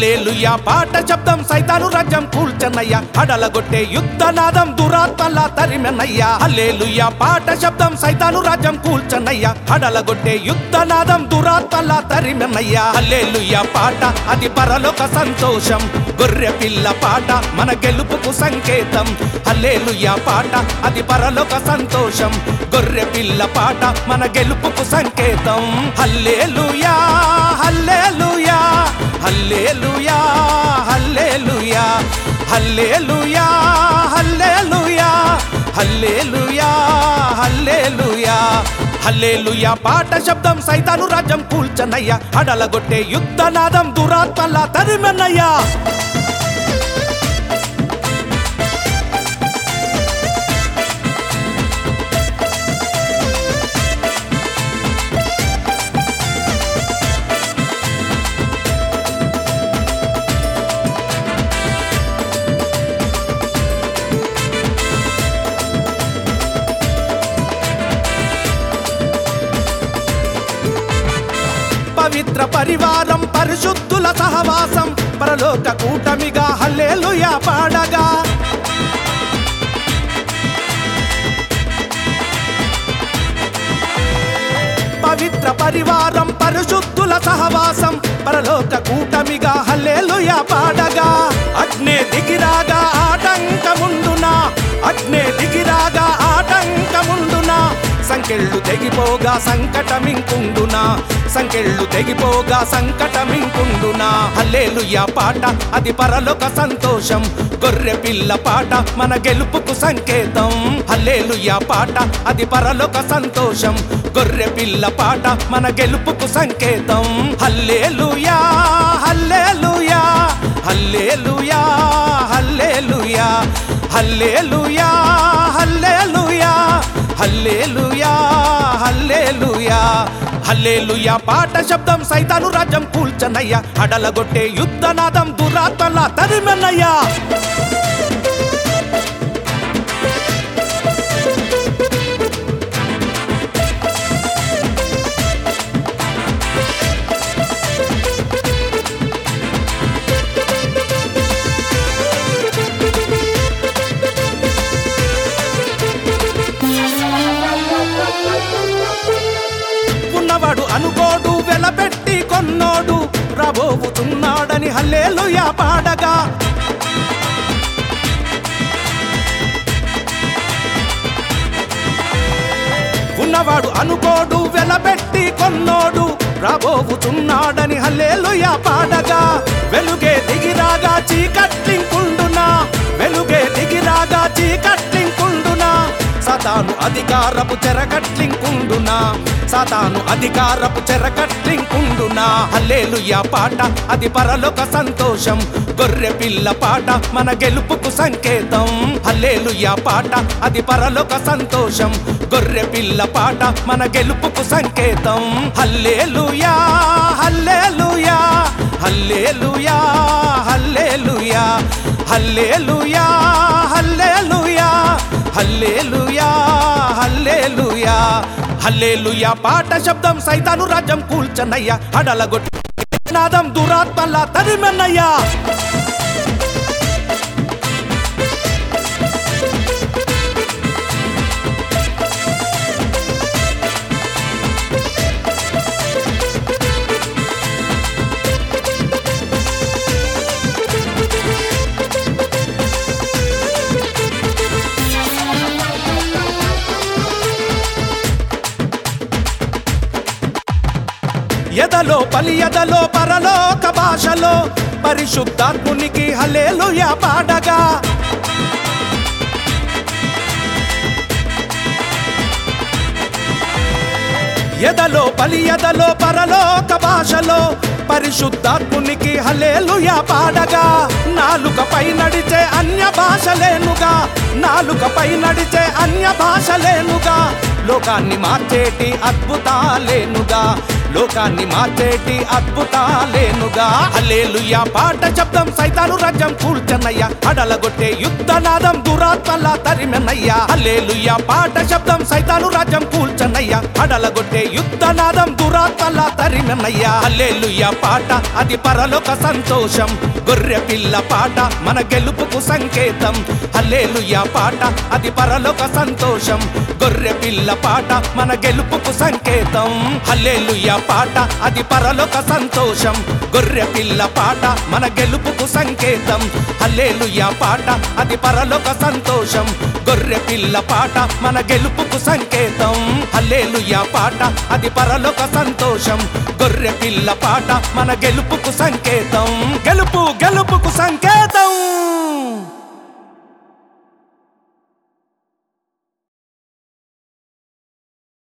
hallelujah పాట శబ్దం సైతాను రాజ్యం కూల్చనయ్యా హడలగొట్టే యుద్ధనాదం దురాత్మల తరిమెనయ్యా హల్లేలుయా పాట శబ్దం సైతాను రాజ్యం కూల్చనయ్యా హడలగొట్టే యుద్ధనాదం దురాత్మల తరిమెనయ్యా హల్లేలుయా పాట అది పరలోక సంతోషం గొర్రె పిల్ల పాట మన గెలుపుకు సంకేతం హల్లేలుయా పాట అది పరలోక సంతోషం గొర్రె పిల్ల పాట మన గెలుపుకు సంకేతం hallelujah hallelujah hallelujah hallelujah hallelujah hallelujah hallelujah hallelujah hallelujah పాట శబ్దం సైతాను రాజ్యం కూల్చనయ్యా అడలగొట్టే యుద్ధనాదం దురాత్మల తరిమెనయ్యా పవిత్ర పరివారం పరిశుద్ధుల సహవాసం పరలోక కూటమిగా హల్లేలుయా పాడగా పవిత్ర పరివారం పరిశుద్ధుల సహవాసం పరలోక కూటమిగా హల్లేలుయా పాడగా అగ్నే దిగిరాగా ఆటంకముండునా అగ్నే దిగిరాగా ఆటంకముండునా సంకెళ్ళు తెగిపోగా సంకటమింకుండునా సంకెళ్ళు తెగిపోగా సంకటమింకుండునా హల్లేలుయా పాట అది పరలోక సంతోషం గొర్రె పిల్ల పాట మన గెలుపుకు సంకేతం హల్లేలుయా పాట అది పరలోక సంతోషం గొర్రె పిల్ల పాట మన గెలుపుకు సంకేతం hallelujah hallelujah hallelujah hallelujah hallelujah hallelujah hallelujah hallelujah hallelujah పాట శబ్దం సైతాను రాజ్యం కూల్చనయ్యా అడలగొట్టే యుద్ధనాదం దురాత్మల తరిమెనయ్యా ఉన్నవాడు అనుకోడు వెలపెట్టి కొన్నోడు రాబోవుతున్నాడని హల్లేలుయా పాడగా ఉన్నవాడు అనుకోడు వెలపెట్టి కొన్నోడు రాబోవుతున్నాడని హల్లేలుయా పాడగా వెలుగే దిగిరాగా చీకట్లింకుండునా వెలుగే దిగిరాగా చీకట్లింకుండునా సతాను అధికారపు చెరకట్లింకుండునా సతాను అధికారపు చెరకట్లింకుండునా హల్లేలుయా పాట అది పరలోక సంతోషం గొర్రె పిల్ల పాట మన గెలుపుకు సంకేతం హల్లేలుయా పాట అది పరలోక సంతోషం గొర్రె పిల్ల పాట మన గెలుపుకు సంకేతం hallelujah hallelujah hallelujah hallelujah hallelujah hallelujah hallelujah hallelujah hallelujah పాట శబ్దం సైతాను రాజ్యం కూల్చనయ్యా అడలగొట్టి నాదం దురాత్మల తరిమెన్నయ్యా ఎదలో పలి ఎదలో పరలోక భాషలో పరిశుద్ధాత్మునికి హలేలుయా పాడగా ఎదలో పలి ఎదలో పరలోక భాషలో పరిశుద్ధాత్మునికి హలేలుయా పాడగా నాలుకపై నడిచే అన్య భాషలేనుగా నాలుకపై నడిచే అన్య భాషలేనుగా లోకాన్ని మార్చేటి అద్భుతాలేనుగా లోకాన్ని మార్చేటి అద్భుతాలేనుగా హల్లెలూయా పాట శబ్దం సైతాను రాజ్యం కూల్చనయ్యా అడలగొట్టే యుద్ధనాదం దురాత్మల తరిమెనయ్యా హల్లెలూయా పాట శబ్దం సైతాను రాజ్యం కూల్చనయ్యా అడలగొట్టే యుద్ధనాదం దురాత్మల తరిమెనయ్యా హల్లెలూయా పాట అది పరలోక సంతోషం గొర్రె పిల్ల పాట మన గెలుపుకు సంకేతం హల్లెలూయా పాట అది పరలోక సంతోషం గొర్రె పిల్ల పాట మన గెలుపుకు సంకేతం హల్లెలూయా పాట అది పరలోక సంతోషం గొర్రె పిల్ల పాట మన గెలుపుకు సంకేతం హల్లెలూయా పాట అది పరలోక సంతోషం గొర్రె పిల్ల పాట మన గెలుపుకు సంకేతం హల్లెలూయా పాట అది పరలోక సంతోషం గొర్రె పిల్ల పాట మన గెలుపుకు సంకేతం గెలుపు గెలుపుకు సంకేతం